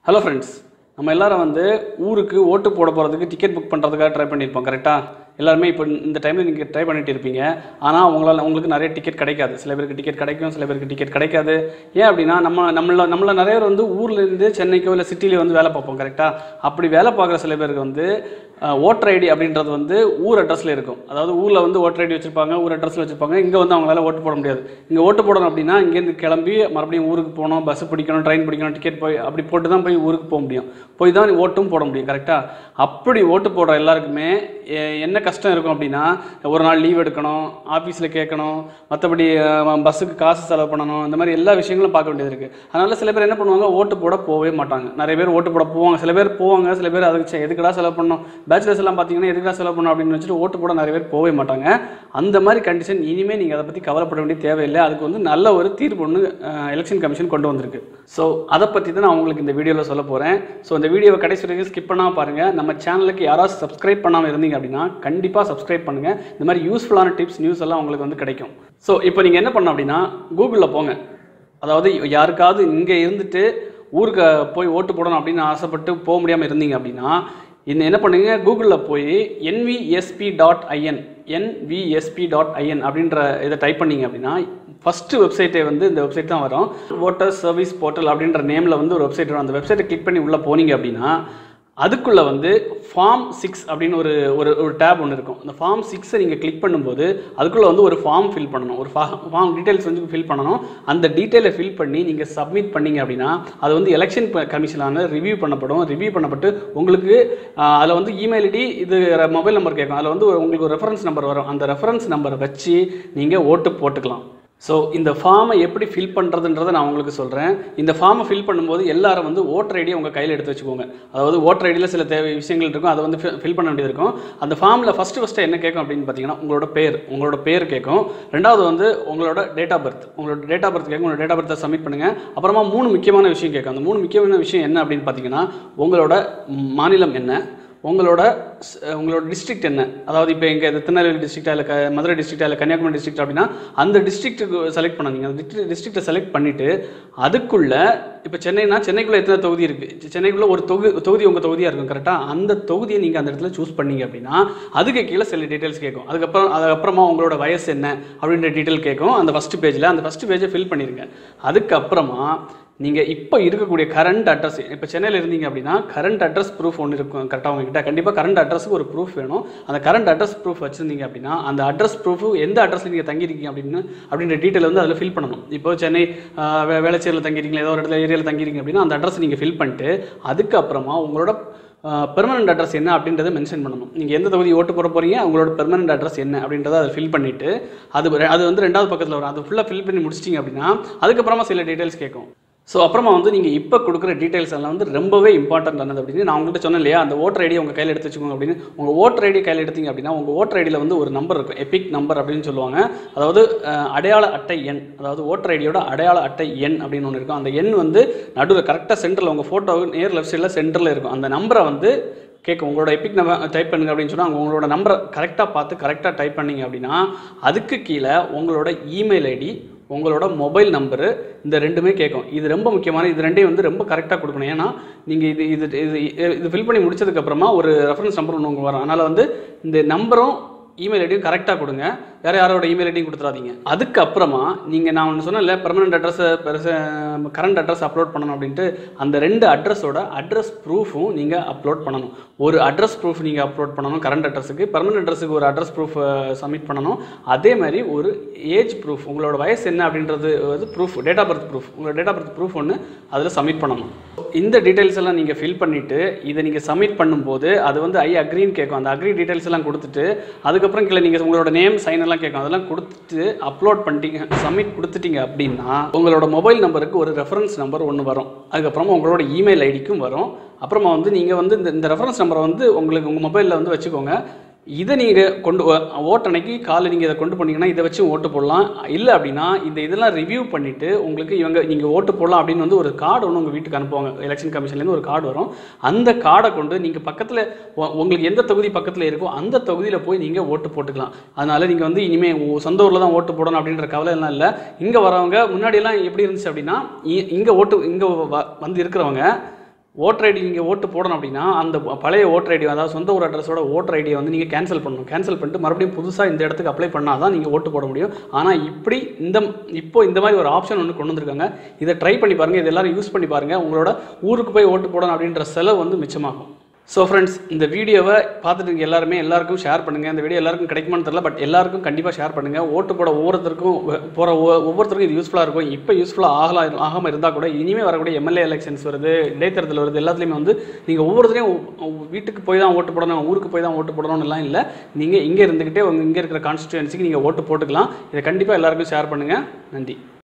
hello friends நம்ம எல்லாரும் வந்து ஊருக்கு ஓட்டு போட போகிறதுக்கு டிக்கெட் புக் பண்ணுறதுக்காக ட்ரை பண்ணியிருப்போம் கரெக்டாக எல்லாருமே இப்போ இந்த டைமில் நீங்கள் ட்ரை பண்ணிட்டு இருப்பீங்க ஆனால் உங்களால் உங்களுக்கு நிறைய டிக்கெட் கிடைக்காது சில பேருக்கு டிக்கெட் கிடைக்கும் சில பேருக்கு டிக்கெட் கிடைக்காது ஏன் அப்படின்னா நம்ம நம்மள நம்மள நிறைய பேர் வந்து ஊர்லேருந்து சென்னைக்கோ இல்லை சிட்டிலேயோ வந்து வேலை பார்ப்போம் கரெக்டாக அப்படி வேலை பார்க்குற சில பேருக்கு வந்து ஓட்டர் ஐடி அப்படின்றது வந்து ஊர் அட்ரஸில் இருக்கும் அதாவது ஊரில் வந்து ஓட்டர் ஐடி வச்சுருப்பாங்க ஊர் அட்ரஸில் வச்சுருப்பாங்க இங்கே வந்து அவங்களால ஓட்டு போட முடியாது இங்கே ஓட்டு போடணும் அப்படின்னா இங்கேருந்து கிளம்பி மறுபடியும் ஊருக்கு போகணும் பஸ் பிடிக்கணும் ட்ரெயின் பிடிக்கணும் டிக்கெட் போய் அப்படி போட்டு தான் போய் ஊருக்கு போக முடியும் போய் தான் ஓட்டும் போட முடியும் கரெக்டாக அப்படி ஓட்டு போடுற எல்லாருக்குமே எ- என்ன கஷ்டம் இருக்கும் அப்படின்னா ஒரு நாள் லீவ் எடுக்கணும் ஆஃபீஸில் கேட்கணும் மற்றபடி பஸ்ஸுக்கு காசு செலவு பண்ணணும் இந்த மாதிரி எல்லா விஷயங்களும் பார்க்க வேண்டியது இருக்குது அதனால் சில பேர் என்ன பண்ணுவாங்க ஓட்டு போட போகவே மாட்டாங்க நிறைய பேர் ஓட்டு போட போவாங்க சில பேர் போவாங்க சில பேர் அதுக்கு சே, எதுக்குடா செலவு பண்ணணும் பேச்சுலர்ஸ் எல்லாம் பார்த்தீங்கன்னா எதுக்குடா செலவு பண்ணணும் அப்படின்னு வச்சுட்டு ஓட்டு போட நிறைய பேர் போகவே மாட்டாங்க அந்த மாதிரி கண்டிஷன் இனிமேல் நீங்கள் அதை பற்றி கவலைப்பட வேண்டிய தேவையில்லை அதுக்கு வந்து நல்ல ஒரு தீர்ப்பு ஒன்று எலெக்ஷன் கமிஷன் கொண்டு வந்திருக்கு ஸோ அதை பற்றி தான் நான் உங்களுக்கு இந்த வீடியோவில் சொல்ல போகிறேன் ஸோ இந்த வீடியோவை கடைசி வரைக்கும் ஸ்கிப் பண்ணாமல் பாருங்கள் நம்ம சேனலுக்கு யாராவது சப்ஸ்கிரைப் பண்ணாமல் இருந்தீங்க அப்படின்னா கண்டிப்பாக சப்ஸ்கிரைப் பண்ணுங்கள் இந்த மாதிரி யூஸ்ஃபுல்லான டிப்ஸ் நியூஸ் எல்லாம் உங்களுக்கு வந்து கிடைக்கும் ஸோ இப்போ நீங்கள் என்ன பண்ணணும் அப்படின்னா கூகுளில் போங்க அதாவது யாருக்காவது இங்கே இருந்துட்டு ஊருக்கு போய் ஓட்டு போடணும் அப்படின்னு ஆசைப்பட்டு போக முடியாமல் இருந்தீங்க அப்படின்னா இந்த என்ன பண்ணுங்க கூகுளில் போய் NVSP dot IN NVSP dot IN அப்படின்ற இதை டைப் பண்ணீங்க அப்படின்னா ஃபஸ்ட்டு வெப்சைட்டே வந்து இந்த வெப்சைட் தான் வரும் ஓட்டர் சர்வீஸ் போர்ட்டல் அப்படின்ற நேமில் வந்து ஒரு வெப்சைட் வரும் அந்த வெப்சைட்டை கிளிக் பண்ணி உள்ளே போனீங்க அப்படின்னா அதுக்குள்ளே வந்து ஃபார்ம் சிக்ஸ் அப்படின்னு ஒரு ஒரு ஒரு டேப் ஒன்று இருக்கும் அந்த ஃபார்ம் சிக்ஸை நீங்கள் கிளிக் பண்ணும்போது அதுக்குள்ளே வந்து ஒரு ஃபார்ம் ஃபில் பண்ணணும் ஒரு ஃபார்ம் டீட்டெயில்ஸ் வந்து ஃபில் பண்ணணும் அந்த டீட்டெயிலை ஃபில் பண்ணி நீங்கள் சப்மிட் பண்ணீங்க அப்படின்னா அது வந்து எலெக்ஷன் கமிஷனான ரிவ்யூ பண்ணப்படும் ரிவ்யூ பண்ணப்பட்டு உங்களுக்கு அதில் வந்து இமெயில் ஐடி இது மொபைல் நம்பர் கேட்கும் அதில் வந்து ஒரு- உங்களுக்கு ஒரு ரெஃபரன்ஸ் நம்பர் வரும் அந்த ரெஃபரன்ஸ் நம்பரை வச்சு நீங்கள் ஓட்டு போட்டுக்கலாம் ஸோ இந்த ஃபார்மை எப்படி ஃபில் பண்ணுறதுன்றதை நான் உங்களுக்கு சொல்கிறேன் இந்த ஃபார்மை ஃபில் பண்ணும்போது எல்லாரும் வந்து ஓட்டர் ஐடியை உங்கள் கையில் எடுத்து வச்சுக்கோங்க அதாவது ஓட்டர் ஐடியில் சில தேவை விஷயங்கள் இருக்கும் அதை வந்து ஃபில் பண்ண வேண்டியது இருக்கும் அந்த ஃபார்மில் ஃபஸ்ட்டு ஃபஸ்ட்டு என்ன கேட்கும் அப்படின்னு பார்த்தீங்கன்னா உங்களோட பேர் உங்களோட பேர் கேட்கும் ரெண்டாவது வந்து உங்களோட டேட் ஆஃப் பர்த் உங்களோட டேட் ஆஃப் பர்த் கேட்கும் உங்களோட டேட் ஆஃப் பர்த்தை சப்மிட் பண்ணுங்கள் அப்புறமா மூணு முக்கியமான விஷயம் கேட்கும் அந்த மூணு முக்கியமான விஷயம் என்ன அப்படின்னு பார்த்தீங்கன்னா உங்களோட மாநிலம் என்ன உங்களோட ஸ்- உங்களோட டிஸ்ட்ரிக்ட் என்ன அதாவது இப்போ எங்கள் இது திருநெல்வேலி டிஸ்ட்ரிக்டா இல்லை க மதுரை டிஸ்ட்ரிக்டா இல்லை கன்னியாகுமரி டிஸ்ட்ரிக்ட் அப்படின்னா அந்த டிஸ்ட்ரிக்ட்டுக்கு செலக்ட் பண்ணாதீங்க அந்த டிஸ்ட்ரிக்ட்டை செலக்ட் பண்ணிவிட்டு அதுக்குள்ளே இப்போ சென்னைனா சென்னைக்குள்ளே எத்தனை தொகுதி இருக்குது சென்னைக்குள்ளே ஒரு தொகுதி தொகுதி உங்கள் தொகுதியாக இருக்கும் கரெக்டாக அந்த தொகுதியை நீங்கள் அந்த இடத்துல சூஸ் பண்ணீங்க அப்படின்னா அதுக்கு கீழே சில டீட்டெயில்ஸ் கேட்கும் அதுக்கப்புறம் அதுக்கப்புறமா உங்களோட வயசு என்ன அப்படின்ற டீட்டெயில் கேட்கும் அந்த ஃபஸ்ட்டு பேஜில் அந்த ஃபஸ்ட்டு பேஜை ஃபில் பண்ணிடுங்க அதுக்கப்புறமா நீங்கள் இப்போ இருக்கக்கூடிய கரண்ட் அட்ரஸ் இப்போ சென்னையில் இருந்தீங்க அப்படின்னா கரண்ட் அட்ரஸ் ப்ரூஃப் ஒன்று இருக்கும் கரெக்டாக உங்ககிட்ட கண்டிப்பாக கரண்ட் அட்ரஸுக்கு ஒரு ப்ரூஃப் வேணும் அந்த கரண்ட் அட்ரஸ் ப்ரூஃப் வச்சுருந்தீங்க அப்படின்னா அந்த அட்ரஸ் ப்ரூஃப் எந்த அட்ரஸில் நீங்கள் தங்கியிருக்கீங்க அப்படின்னு அப்படின்ற டீட்டெயில் வந்து அதில் ஃபில் பண்ணணும் இப்போ சென்னை ஆஹ், வே- வேளச்சேரியில் தங்கியிருக்கீங்களா ஏதோ ஒரு இடத்துல ஏரியாவில் தங்கியிருக்கீங்க அப்படின்னா அந்த அட்ரஸ் நீங்கள் ஃபில் பண்ணிட்டு அதுக்கப்புறமா உங்களோட பெர்மனன்ட் அட்ரஸ் என்ன அப்படின்றத மென்ஷன் பண்ணணும் நீங்கள் எந்த தொகுதி ஓட்டு போட போகிறீங்க உங்களோட பெர்மனன்ட் அட்ரஸ் என்ன அப்படின்றத அதை ஃபில் பண்ணிவிட்டு அது அது வந்து ரெண்டாவது பக்கத்தில் வரும் அது ஃபுல்லாக ஃபில் பண்ணி முடிச்சிட்டிங்க அப்படின்னா அதுக்கப்புறமா சில டீட்டெயில்ஸ் கேட்கும் ஸோ அப்புறமா வந்து நீங்கள் இப்போ கொடுக்குற டீட்டெயில்ஸ் எல்லாம் வந்து ரொம்பவே இம்பார்ட்டன்ட் ஆனது அப்படின்னு நான் உங்கள்கிட்ட சொன்னேன் இல்லையா அந்த ஓட்டர் ஐடி உங்கள் கையில் எடுத்து வச்சுக்கோங்க அப்படின்னு உங்கள் ஓட்டர் ஐடி கையில் எடுத்தீங்க அப்படின்னா உங்கள் ஓட்டர் ஐடியில் வந்து ஒரு நம்பர் இருக்கும் எபிக் நம்பர் அப்படின்னு சொல்லுவாங்க அதாவது அஹ், அடையாள அட்டை எண் அதாவது ஓட்டர் ஐடியோட அடையாள அட்டை எண் அப்படின்னு ஒன்று இருக்கும் அந்த எண் வந்து நடுவில் கரெக்டாக சென்டரில் உங்கள் ஃபோட்டோ நேர் லெஃப்ட் சைடில் சென்டரில் இருக்கும் அந்த நம்பரை வந்து கேட்கும் உங்களோட எபிக் நம்பர் டைப் பண்ணுங்க அப்படின்னு சொன்னால் உங்களோட நம்பரை கரெக்டாக பார்த்து கரெக்டாக டைப் பண்ணீங்க அப்படின்னா அதுக்கு கீழே உங்களோட இமெயில் ஐடி உங்களோட மொபைல் நம்பரு இந்த ரெண்டுமே கேட்கும் இது ரொம்ப முக்கியமான இது ரெண்டையும் வந்து ரொம்ப கரெக்டாக கொடுக்கணும் ஏன்னா நீங்கள் இது இது இது இது ஃபில் பண்ணி முடிச்சதுக்கப்புறமா ஒரு ரெஃபரன்ஸ் நம்பர் ஒன்று உங்களுக்கு வரும் அதனால் வந்து இந்த நம்பரும் இமெயில் ஐடியும் கரெக்டாக கொடுங்க வேற யாரோட இமெயில் ஐடியும் கொடுத்துறாதீங்க அதுக்கப்புறமா நீங்கள் நான் ஒன்று சொன்னேன்ல பெர்மனன்ட் அட்ரஸை பெருசு கரண்ட் அட்ரஸ் அப்லோட் பண்ணணும் அப்படின்ட்டு அந்த ரெண்டு அட்ரஸோட அட்ரஸ் ப்ரூஃபும் நீங்கள் அப்லோட் பண்ணணும் ஒரு அட்ரஸ் ப்ரூஃப் நீங்கள் அப்லோட் பண்ணணும் கரண்ட் அட்ரஸுக்கு பெர்மனன்ட் அட்ரஸுக்கு ஒரு அட்ரஸ் ப்ரூஃப் சப்மிட் பண்ணணும் அதே மாதிரி ஒரு ஏஜ் ப்ரூஃப் உங்களோட வயசு என்ன அப்படின்றது வந்து proof date of birth proof உங்களோட டேட் ஆஃப் பர்த் ப்ரூஃப் ஒன்று அதில் சப்மிட் பண்ணணும் இந்த டீட்டெயில்ஸ் எல்லாம் நீங்கள் ஃபில் பண்ணிவிட்டு இதை நீங்கள் சப்மிட் பண்ணும்போது அது வந்து ஐ அக்ரின்னு கேட்கும் அந்த அக்ரி டீட்டெயில்ஸ் எல்லாம் கொடுத்துட்டு அதுக்கப்புறம் கீழே நீங்கள் உங்களோட நேம் சைன் எல்லாம் கேட்கும் அதெல்லாம் கொடுத்துட்டு அப்லோட் பண்ணிட்டீங்க சப்மிட் கொடுத்துட்டீங்க அப்படின்னா உங்களோட மொபைல் நம்பருக்கு ஒரு ரெஃபரன்ஸ் நம்பர் ஒன்று வரும் அதுக்கப்புறமா உங்களோட இமெயில் ஐடிக்கும் வரும் அப்புறமா வந்து நீங்கள் வந்து இந்த இந்த ரெஃபரன்ஸ் நம்பரை வந்து உங்களுக்கு உங்கள் மொபைலில் வந்து வச்சுக்கோங்க இதை நீங்கள் கொண்டு வ- ஓட்டன்னைக்கு காலை நீங்கள் இதை கொண்டு போனீங்கன்னா இதை வச்சு ஓட்டு போடலாம் இல்லை அப்படின்னா இந்த இதெல்லாம் ரிவ்யூ பண்ணிவிட்டு உங்களுக்கு இவங்க நீங்கள் ஓட்டு போடலாம் அப்படின்னு வந்து ஒரு கார்டு ஒன்று உங்கள் வீட்டுக்கு அனுப்புவாங்க எலெக்ஷன் கமிஷன்லேருந்து ஒரு கார்டு வரும் அந்த கார்டை கொண்டு நீங்கள் பக்கத்தில் உங்களுக்கு எந்த தொகுதி பக்கத்தில் இருக்கோ அந்த தொகுதியில் போய் நீங்கள் ஓட்டு போட்டுக்கலாம் அதனால் நீங்கள் வந்து இனிமேல் சொந்த ஊரில் தான் ஓட்டு போடணும் அப்படின்ற கவலை எல்லாம் இல்லை இங்கே வரவங்க முன்னாடியெல்லாம் எப்படி இருந்துச்சு அப்படின்னா இங்கே ஓட்டு இங்கே வந்து இருக்கிறவங்க ஓட்டர் ஐடி நீங்கள் ஓட்டு போடணும் அப்படின்னா அந்த பழைய ஓட்டர் ஐடி அதாவது சொந்த ஊர் அட்ரஸோட ஓட்டர் ஐடியை வந்து நீங்கள் கேன்சல் பண்ணணும் கேன்சல் பண்ணிட்டு மறுபடியும் புதுசாக இந்த இடத்துக்கு அப்ளை பண்ணால் தான் நீங்கள் ஓட்டு போட முடியும் ஆனால் இப்படி இந்த இப்போ இந்த மாதிரி ஒரு ஆப்ஷன் ஒன்று கொண்டு வந்திருக்காங்க இதை ட்ரை பண்ணி பாருங்கள் இது எல்லாரும் யூஸ் பண்ணி பாருங்கள் உங்களோட ஊருக்கு போய் ஓட்டு போடணும் அப்படின்ற செலவு வந்து மிச்சமாகும் ஸோ ஃப்ரெண்ட்ஸ் இந்த வீடியோவை பார்த்துட்டு இருக்க எல்லாருமே எல்லாருக்கும் ஷேர் பண்ணுங்கள் இந்த வீடியோ எல்லாருக்கும் கிடைக்குமான்னு தெரியல பட் எல்லாருக்கும் கண்டிப்பாக ஷேர் பண்ணுங்கள் ஓட்டு போட ஒவ்வொருத்தருக்கும் போகிற ஒவ்வொருத்தருக்கும் இது யூஸ்ஃபுல்லாக இருக்கும் இப்போ யூஸ்ஃபுல்லாக ஆகலாம் ஆகாமல் இருந்தால் கூட இனிமேல் வரக்கூடிய எம்எல்ஏ எலெக்ஷன்ஸ் வருது இடைத்தேர்தல் வருது எல்லாத்துலேயுமே வந்து நீங்கள் ஒவ்வொருத்தரையும் ஒ- வீட்டுக்கு போய் தான் ஓட்டு போடணும் ஊருக்கு போய் தான் ஓட்டு போடணும்னு எல்லாம் இல்லை நீங்கள் இங்கே இருந்துக்கிட்டே உங்கள் இங்கே இருக்கிற கான்ஸ்டியூன்சிக்கு நீங்கள் ஓட்டு போட்டுக்கலாம் இதை கண்டிப்பாக எல்லாருக்கும் ஷேர் பண்ணுங்கள் நன்றி